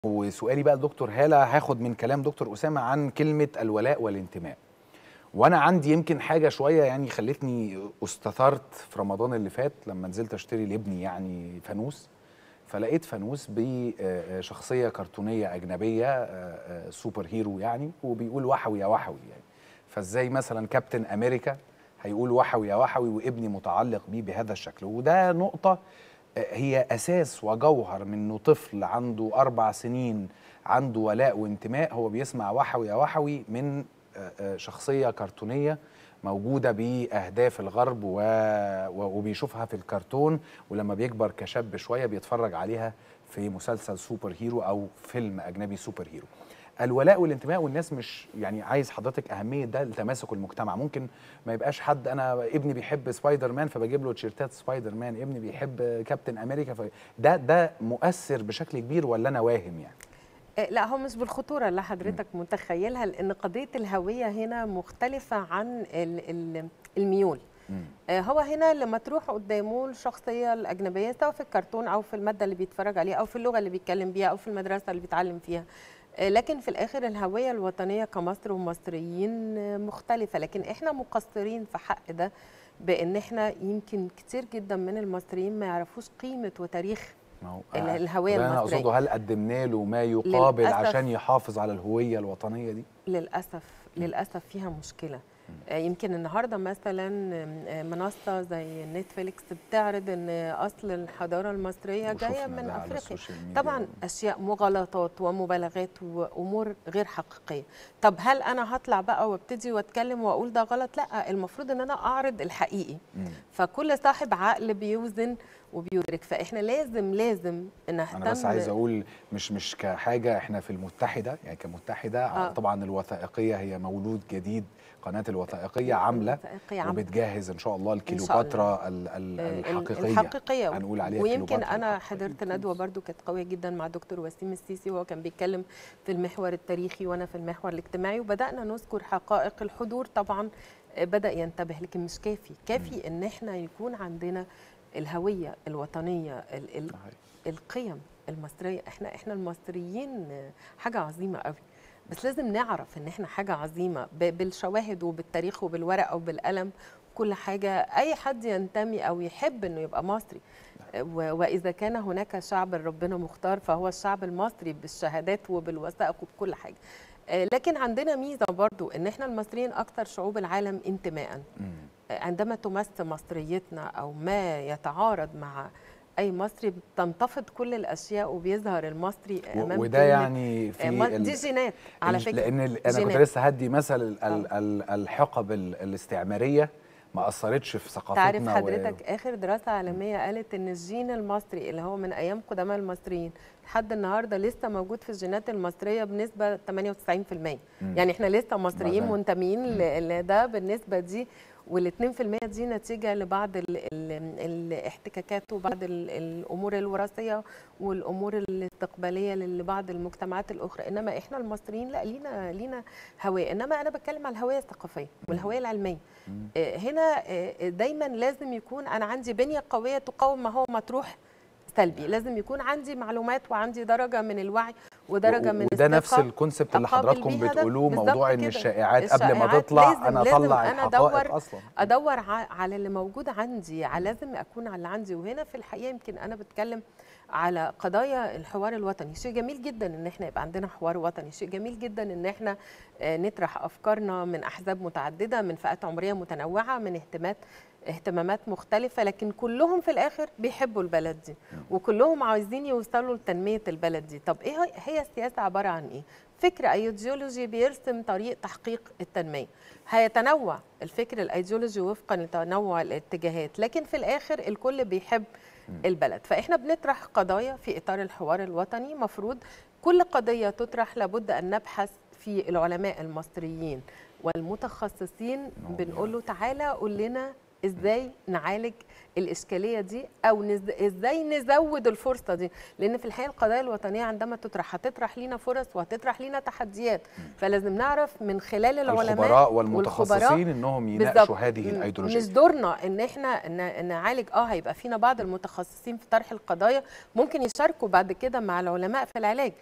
وسؤالي بقى لدكتور هالة هاخد من كلام دكتور أسامة عن كلمة الولاء والانتماء وأنا عندي يمكن حاجة شوية يعني خلتني استثرت في رمضان اللي فات لما نزلت أشتري لابني يعني فانوس فلقيت فانوس بشخصية كرتونية أجنبية سوبر هيرو يعني وبيقول وحوي يا وحوي يعني فازاي مثلا كابتن أمريكا هيقول وحوي يا وحوي وابني متعلق بيه بهذا الشكل وده نقطة هي اساس وجوهر من انه طفل عنده اربع سنين عنده ولاء وانتماء هو بيسمع وحوي يا وحوي من شخصيه كرتونيه موجوده باهداف الغرب و... وبيشوفها في الكرتون ولما بيكبر كشاب شويه بيتفرج عليها في مسلسل سوبر هيرو او فيلم اجنبي سوبر هيرو الولاء والانتماء والناس مش يعني عايز حضرتك اهميه ده لتماسك المجتمع ممكن ما يبقاش حد انا ابني بيحب سبايدر مان فبجيب له تيشيرتات سبايدر مان ابني بيحب كابتن امريكا فده ده مؤثر بشكل كبير ولا انا واهم يعني لا هو مش بالخطوره اللي حضرتك م. متخيلها لان قضيه الهويه هنا مختلفه عن الميول م. هو هنا لما تروح قدامه الشخصيه الاجنبيه سواء في الكرتون او في الماده اللي بيتفرج عليها او في اللغه اللي بيتكلم بيها او في المدرسه اللي بيتعلم فيها لكن في الاخر الهويه الوطنيه كمصر ومصريين مختلفه لكن احنا مقصرين في حق ده بان احنا يمكن كتير جدا من المصريين ما يعرفوش قيمه وتاريخ الهويه المصريه انا اقصده هل قدمنا له ما يقابل عشان يحافظ على الهويه الوطنيه دي للاسف للاسف فيها مشكله يمكن النهارده مثلا منصه زي نتفليكس بتعرض ان اصل الحضاره المصريه جايه من افريقيا طبعا اشياء مغالطات ومبالغات وامور غير حقيقيه طب هل انا هطلع بقى وابتدي واتكلم واقول ده غلط لا المفروض ان انا اعرض الحقيقي فكل صاحب عقل بيوزن وبيدرك فاحنا لازم لازم نهتم انا بس عايز اقول مش مش كحاجه احنا في المتحده يعني كمتحده آه. طبعا الوثائقيه هي مولود جديد قناه الوثائقيه عامله وبتجهز ان شاء الله الكيلوباترا الحقيقيه الحقيقيه هنقول عليها ويمكن انا حضرت ندوه برضو كانت قويه جدا مع دكتور وسيم السيسي وهو كان بيتكلم في المحور التاريخي وانا في المحور الاجتماعي وبدانا نذكر حقائق الحضور طبعا بدا ينتبه لكن مش كافي كافي ان احنا يكون عندنا الهويه الوطنيه ال ال القيم المصريه احنا احنا المصريين حاجه عظيمه قوي بس لازم نعرف ان احنا حاجه عظيمه بالشواهد وبالتاريخ وبالورقه وبالقلم كل حاجه اي حد ينتمي او يحب انه يبقى مصري واذا كان هناك شعب ربنا مختار فهو الشعب المصري بالشهادات وبالوثائق وبكل حاجه لكن عندنا ميزه برضو ان احنا المصريين اكثر شعوب العالم انتماء عندما تمس مصريتنا او ما يتعارض مع اي مصري بتنتفض كل الاشياء وبيظهر المصري امام وده يعني في دي جينات على فكره لان انا كنت لسه هدي مثل الحقب الاستعماريه ما اثرتش في ثقافتنا تعرف حضرتك و... اخر دراسه عالميه قالت ان الجين المصري اللي هو من ايام قدماء المصريين لحد النهارده لسه موجود في الجينات المصريه بنسبه 98% مم. يعني احنا لسه مصريين منتمين لده بالنسبه دي وال 2% دي نتيجه لبعض ال ال الاحتكاكات وبعض ال الامور الوراثيه والامور الاستقباليه لبعض المجتمعات الاخرى انما احنا المصريين لا لينا لينا هويه انما انا بتكلم على الهويه الثقافيه والهويه العلميه هنا دايما لازم يكون انا عندي بنيه قويه تقاوم ما هو مطروح سلبي لازم يكون عندي معلومات وعندي درجه من الوعي ودرجه من وده نفس الكونسبت اللي حضراتكم بتقولوه موضوع ان الشائعات قبل ما تطلع لازم انا لازم اطلع أنا الحقائق أدور اصلا ادور على اللي موجود عندي لازم اكون على اللي عندي وهنا في الحقيقه يمكن انا بتكلم على قضايا الحوار الوطني شيء جميل جدا ان احنا يبقى عندنا حوار وطني شيء جميل جدا ان احنا نطرح افكارنا من احزاب متعدده من فئات عمريه متنوعه من اهتمامات اهتمامات مختلفة لكن كلهم في الآخر بيحبوا البلد دي وكلهم عايزين يوصلوا لتنمية البلد دي طب إيه هي السياسة عبارة عن إيه؟ فكر أيديولوجي بيرسم طريق تحقيق التنمية هيتنوع الفكر الأيديولوجي وفقا لتنوع الاتجاهات لكن في الآخر الكل بيحب البلد فإحنا بنطرح قضايا في إطار الحوار الوطني مفروض كل قضية تطرح لابد أن نبحث في العلماء المصريين والمتخصصين بنقول له تعالى قول لنا ازاي نعالج الاشكاليه دي او نز... ازاي نزود الفرصه دي لان في الحقيقه القضايا الوطنيه عندما تطرح هتطرح لينا فرص وهتطرح لينا تحديات فلازم نعرف من خلال العلماء الخبراء والمتخصصين انهم يناقشوا هذه الايديولوجيه مش دورنا ان احنا نعالج اه هيبقى فينا بعض المتخصصين في طرح القضايا ممكن يشاركوا بعد كده مع العلماء في العلاج